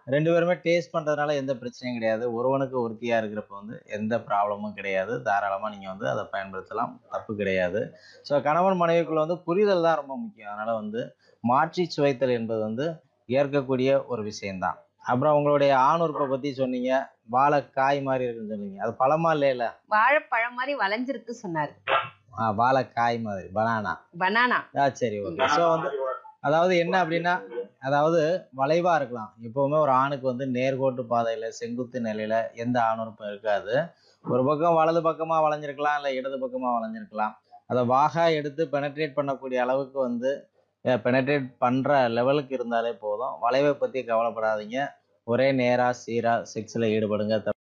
ரெண்டு பேருமே டேஸ்ட் பண்ணுறதுனால எந்த பிரச்சனையும் கிடையாது ஒருவனுக்கு ஒருத்தியாக இருக்கிறப்ப வந்து எந்த ப்ராப்ளமும் கிடையாது தாராளமாக நீங்கள் வந்து அதை பயன்படுத்தலாம் தப்பு கிடையாது ஸோ கணவன் மனைவிக்குள்ள வந்து புரிதல் தான் ரொம்ப முக்கியம் அதனால் வந்து மாற்றி சுவைத்தல் என்பது வந்து ஏற்கக்கூடிய ஒரு விஷயம்தான் அப்புறம் உங்களுடைய ஆணுறுப்பை பற்றி சொன்னீங்க வாழைக்காய் மாதிரி இருக்குன்னு சொன்னீங்க அது பழமா இல்லைல்ல வாழைப்பழம் மாதிரி வளைஞ்சிருக்கு சொன்னாரு ஆ வாழைக்காய் மாதிரி பனானா பனானா ஆ சரி ஓகே ஸோ வந்து அதாவது என்ன அப்படின்னா அதாவது வளைவாக இருக்கலாம் எப்போவுமே ஒரு ஆணுக்கு வந்து நேர்கோட்டு பாதையில் செங்குத்து நிலையில் எந்த ஆணுறுப்பும் இருக்காது ஒரு பக்கம் வலது பக்கமாக வளைஞ்சிருக்கலாம் இல்லை இடது பக்கமாக வளைஞ்சிருக்கலாம் அதை வாகா எடுத்து பெனட்ரேட் பண்ணக்கூடிய அளவுக்கு வந்து பெனட்ரேட் பண்ணுற லெவலுக்கு இருந்தாலே போதும் வளைவை பற்றி கவலைப்படாதீங்க ஒரே நேராக சீராக செக்ஸில் ஈடுபடுங்க